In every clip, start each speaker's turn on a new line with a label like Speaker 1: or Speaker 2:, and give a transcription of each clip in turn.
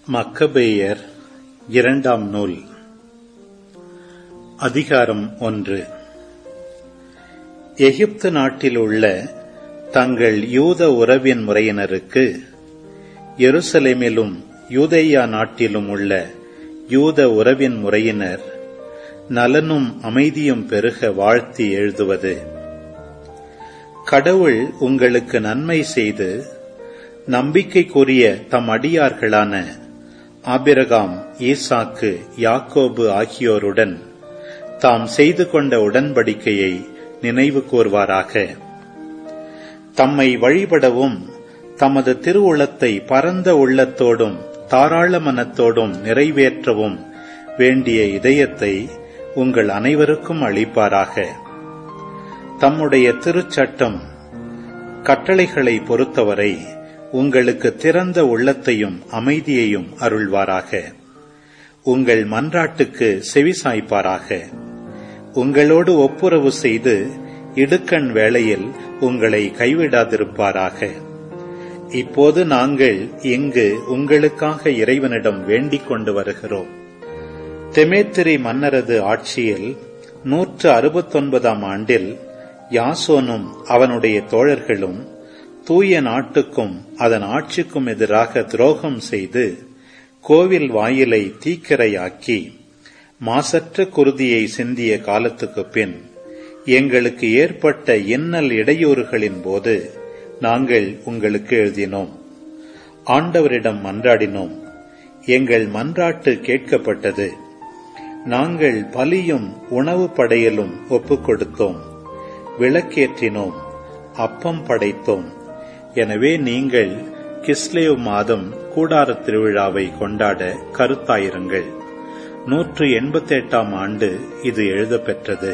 Speaker 1: மக்கபேயர் இரண்டாம் நூல் அதிகாரம் ஒன்று எகிப்து நாட்டில் உள்ள தங்கள் யூத உறவின் முறையினருக்கு எருசலேமிலும் யூதேயா நாட்டிலும் உள்ள யூத உறவின் முறையினர் நலனும் அமைதியும் பெருக வாழ்த்தி எழுதுவது கடவுள் உங்களுக்கு நன்மை செய்து நம்பிக்கைக்குரிய தம் அடியார்களான ஆபிரகாம் ஈசாக்கு யாக்கோபு ஆகியோருடன் தாம் செய்து கொண்ட உடன்படிக்கையை நினைவு கூர்வாராக தம்மை வழிபடவும் தமது திருவுளத்தை பரந்த உள்ளத்தோடும் தாராள மனத்தோடும் நிறைவேற்றவும் வேண்டிய இதயத்தை உங்கள் அனைவருக்கும் அளிப்பாராக தம்முடைய திருச்சட்டம் கட்டளைகளை பொறுத்தவரை உங்களுக்கு திறந்த உள்ளத்தையும் அமைதியையும் அருள்வாராக உங்கள் மன்றாட்டுக்கு செவிசாய்ப்பாராக உங்களோடு ஒப்புரவு செய்து இடுக்கண் வேளையில் உங்களை கைவிடாதிருப்பாராக இப்போது நாங்கள் இங்கு உங்களுக்காக இறைவனிடம் வேண்டிக் கொண்டு வருகிறோம் தெமேத்திரி மன்னரது ஆட்சியில் நூற்று அறுபத்தொன்பதாம் ஆண்டில் யாசோனும் அவனுடைய தோழர்களும் தூய நாட்டுக்கும் அதன் ஆட்சிக்கும் எதிராக துரோகம் செய்து கோவில் வாயிலை தீக்கிரையாக்கி மாசற்ற குருதியை சிந்திய காலத்துக்கு பின் எங்களுக்கு ஏற்பட்ட இன்னல் இடையூறுகளின் போது நாங்கள் உங்களுக்கு எழுதினோம் ஆண்டவரிடம் மன்றாடினோம் எங்கள் மன்றாட்டு கேட்கப்பட்டது நாங்கள் பலியும் உணவு படையலும் ஒப்புக் கொடுத்தோம் விளக்கேற்றினோம் அப்பம் படைத்தோம் எனவே நீங்கள் கிஸ்லேவ் மாதம் கூடார திருவிழாவை கொண்டாட கருத்தாயிருங்கள் நூற்று எண்பத்தி எட்டாம் ஆண்டு இது எழுதப்பெற்றது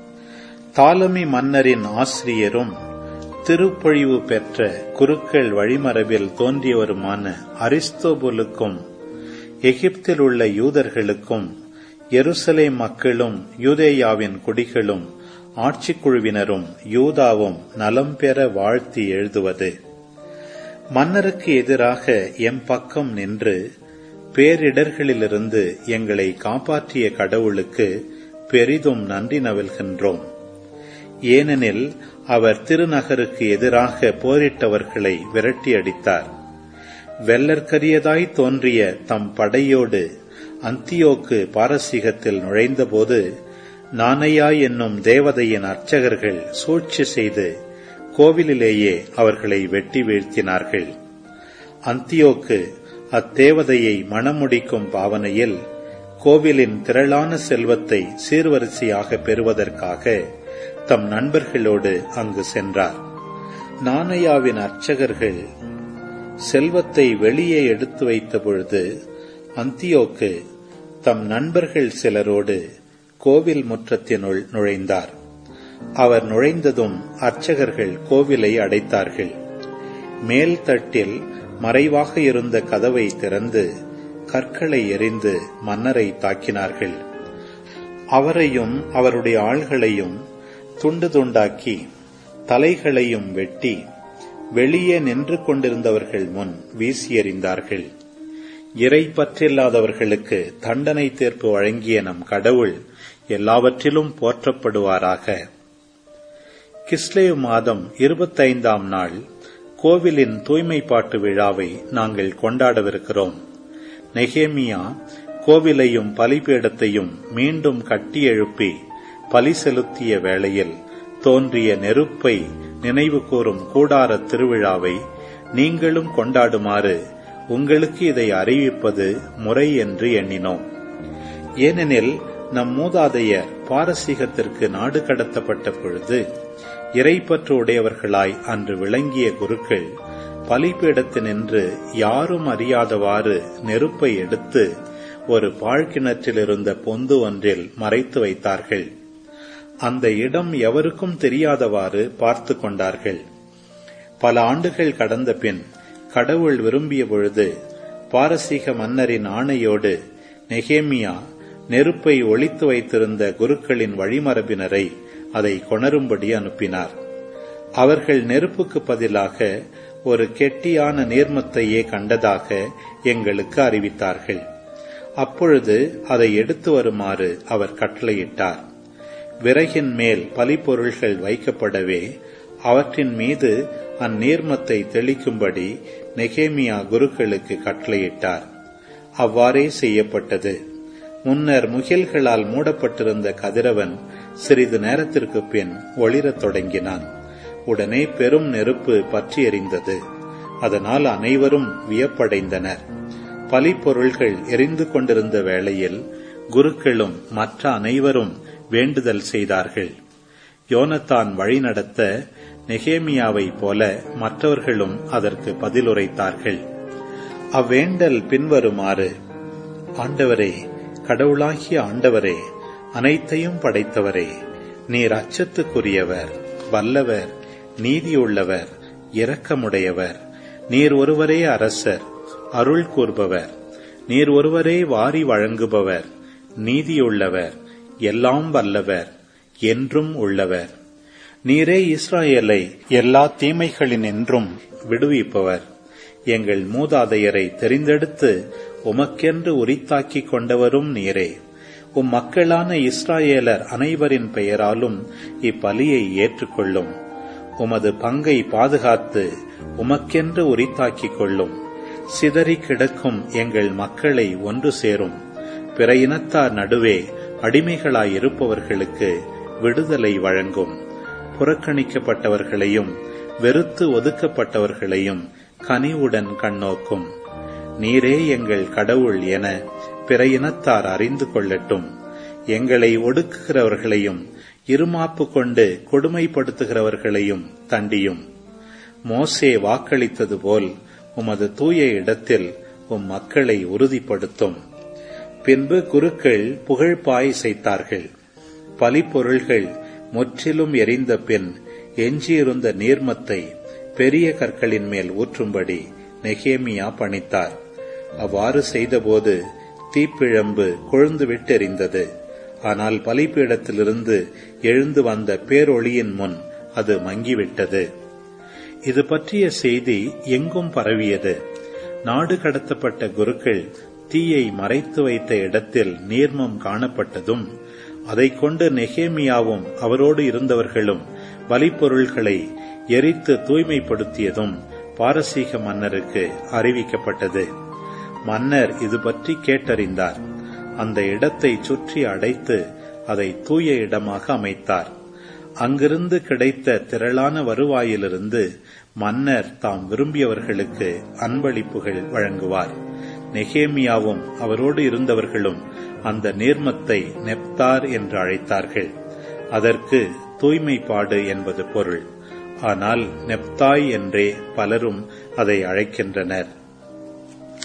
Speaker 1: தாலமி மன்னரின் ஆசிரியரும் திருப்பொழிவு பெற்ற குருக்கள் வழிமரபில் தோன்றியவருமான அரிஸ்தோபுலுக்கும் எகிப்தில் உள்ள யூதர்களுக்கும் எருசலேம் மக்களும் யூதேயாவின் குடிகளும் ஆட்சிக்குழுவினரும் யூதாவும் நலம் பெற வாழ்த்தி எழுதுவது மன்னருக்கு எதிராக எம் பக்கம் நின்று பேரிடர்களிலிருந்து எங்களை காப்பாற்றிய கடவுளுக்கு பெரிதும் நன்றி நவல்கின்றோம் ஏனெனில் அவர் திருநகருக்கு எதிராக போரிட்டவர்களை விரட்டியடித்தார் வெள்ளற்கரியதாய் தோன்றிய தம் படையோடு அந்தியோக்கு பாரசீகத்தில் நுழைந்தபோது நானையா என்னும் தேவதையின் அர்ச்சகர்கள் சூழ்ச்சி செய்து கோவிலிலேயே அவர்களை வெட்டி வீழ்த்தினார்கள் அந்தியோக்கு அத்தேவதையை மணமுடிக்கும் பாவனையில் கோவிலின் திரளான செல்வத்தை சீர்வரிசையாக பெறுவதற்காக தம் நண்பர்களோடு அங்கு சென்றார் நானையாவின் அர்ச்சகர்கள் செல்வத்தை வெளியே எடுத்து வைத்த பொழுது அந்தியோக்கு தம் நண்பர்கள் சிலரோடு கோவில் முற்றத்தினுள் நுழைந்தார் அவர் நுழைந்ததும் அர்ச்சகர்கள் கோவிலை அடைத்தார்கள் மேல் தட்டில் மறைவாக இருந்த கதவை திறந்து கற்களை எறிந்து மன்னரை தாக்கினார்கள் அவரையும் அவருடைய ஆள்களையும் துண்டு துண்டாக்கி தலைகளையும் வெட்டி வெளியே நின்று கொண்டிருந்தவர்கள் முன் வீசி எறிந்தார்கள் இறை பற்றில்லாதவர்களுக்கு தண்டனை தீர்ப்பு வழங்கிய நம் கடவுள் எல்லாவற்றிலும் போற்றப்படுவாராக கிஸ்லேவ் மாதம் இருபத்தைந்தாம் நாள் கோவிலின் தூய்மைப்பாட்டு விழாவை நாங்கள் கொண்டாடவிருக்கிறோம் நெகேமியா கோவிலையும் பலிபீடத்தையும் மீண்டும் கட்டி எழுப்பி பலி செலுத்திய வேளையில் தோன்றிய நெருப்பை நினைவு கூறும் கூடார திருவிழாவை நீங்களும் கொண்டாடுமாறு உங்களுக்கு இதை அறிவிப்பது முறை என்று எண்ணினோம் ஏனெனில் நம் மூதாதையர் பாரசீகத்திற்கு நாடு கடத்தப்பட்ட பொழுது இறைப்பற்று உடையவர்களாய் அன்று விளங்கிய குருக்கள் பலிபீடத்தினின்று யாரும் அறியாதவாறு நெருப்பை எடுத்து ஒரு பாழ்கிணற்றில் இருந்த பொந்து ஒன்றில் மறைத்து வைத்தார்கள் அந்த இடம் எவருக்கும் தெரியாதவாறு பார்த்து கொண்டார்கள் பல ஆண்டுகள் கடந்த பின் கடவுள் விரும்பிய பொழுது பாரசீக மன்னரின் ஆணையோடு நெகேமியா நெருப்பை ஒளித்து வைத்திருந்த குருக்களின் வழிமரபினரை அதை கொணரும்படி அனுப்பினார் அவர்கள் நெருப்புக்கு பதிலாக ஒரு கெட்டியான நீர்மத்தையே கண்டதாக எங்களுக்கு அறிவித்தார்கள் அப்பொழுது அதை எடுத்து வருமாறு அவர் கட்டளையிட்டார் விறகின் மேல் பலிப்பொருள்கள் வைக்கப்படவே அவற்றின் மீது அந்நீர்மத்தை தெளிக்கும்படி நெகேமியா குருக்களுக்கு கட்டளையிட்டார் அவ்வாறே செய்யப்பட்டது முன்னர் முகில்களால் மூடப்பட்டிருந்த கதிரவன் சிறிது நேரத்திற்கு பின் ஒளிரத் தொடங்கினான் உடனே பெரும் நெருப்பு பற்றி எறிந்தது அதனால் அனைவரும் வியப்படைந்தனர் பலிப்பொருள்கள் எரிந்து கொண்டிருந்த வேளையில் குருக்களும் மற்ற அனைவரும் வேண்டுதல் செய்தார்கள் யோனத்தான் வழிநடத்த நெகேமியாவைப் போல மற்றவர்களும் அதற்கு பதிலுரைத்தார்கள் அவ்வேண்டல் பின்வருமாறு ஆண்டவரே கடவுளாகிய ஆண்டவரே அனைத்தையும் படைத்தவரே நீர் அச்சத்துக்குரியவர் வல்லவர் நீதியுள்ளவர் இரக்கமுடையவர் நீர் ஒருவரே அரசர் அருள் கூர்பவர் நீர் ஒருவரே வாரி வழங்குபவர் நீதியுள்ளவர் எல்லாம் வல்லவர் என்றும் உள்ளவர் நீரே இஸ்ராயேலை எல்லா தீமைகளினின்றும் விடுவிப்பவர் எங்கள் மூதாதையரை தெரிந்தெடுத்து உமக்கென்று உரித்தாக்கிக் கொண்டவரும் நீரே உம் மக்களான இஸ்ராயேலர் அனைவரின் பெயராலும் இப்பலியை ஏற்றுக்கொள்ளும் உமது பங்கை பாதுகாத்து உமக்கென்று உரித்தாக்கிக் கொள்ளும் சிதறி கிடக்கும் எங்கள் மக்களை ஒன்று சேரும் பிற இனத்தார் நடுவே அடிமைகளாயிருப்பவர்களுக்கு விடுதலை வழங்கும் புறக்கணிக்கப்பட்டவர்களையும் வெறுத்து ஒதுக்கப்பட்டவர்களையும் கனிவுடன் கண்ணோக்கும் நீரே எங்கள் கடவுள் என பிற இனத்தார் அறிந்து கொள்ளட்டும் எங்களை ஒடுக்குகிறவர்களையும் இருமாப்பு கொண்டு கொடுமைப்படுத்துகிறவர்களையும் தண்டியும் மோசே வாக்களித்தது போல் உமது தூய இடத்தில் உம் மக்களை உறுதிப்படுத்தும் பின்பு குருக்கள் புகழ்பாய் செய்தார்கள் பலிப்பொருள்கள் முற்றிலும் எரிந்த பின் எஞ்சியிருந்த நீர்மத்தை பெரிய கற்களின் மேல் ஊற்றும்படி நெகேமியா பணித்தார் அவ்வாறு செய்தபோது தீப்பிழம்பு கொழுந்து விட்டெறிந்தது ஆனால் பலிப்பீடத்திலிருந்து எழுந்து வந்த பேரொளியின் முன் அது மங்கிவிட்டது இது பற்றிய செய்தி எங்கும் பரவியது நாடு கடத்தப்பட்ட குருக்கள் தீயை மறைத்து வைத்த இடத்தில் நீர்மம் காணப்பட்டதும் அதைக் கொண்டு நெகேமியாவும் அவரோடு இருந்தவர்களும் பலிப்பொருள்களை எரித்து தூய்மைப்படுத்தியதும் பாரசீக மன்னருக்கு அறிவிக்கப்பட்டது மன்னர் இது பற்றி கேட்டறிந்தார் அந்த இடத்தை சுற்றி அடைத்து அதை தூய இடமாக அமைத்தார் அங்கிருந்து கிடைத்த திரளான வருவாயிலிருந்து மன்னர் தாம் விரும்பியவர்களுக்கு அன்பளிப்புகள் வழங்குவார் நெகேமியாவும் அவரோடு இருந்தவர்களும் அந்த நீர்மத்தை நெப்தார் என்று அழைத்தார்கள் அதற்கு தூய்மைப்பாடு என்பது பொருள் ஆனால் நெப்தாய் என்றே பலரும் அதை அழைக்கின்றனர்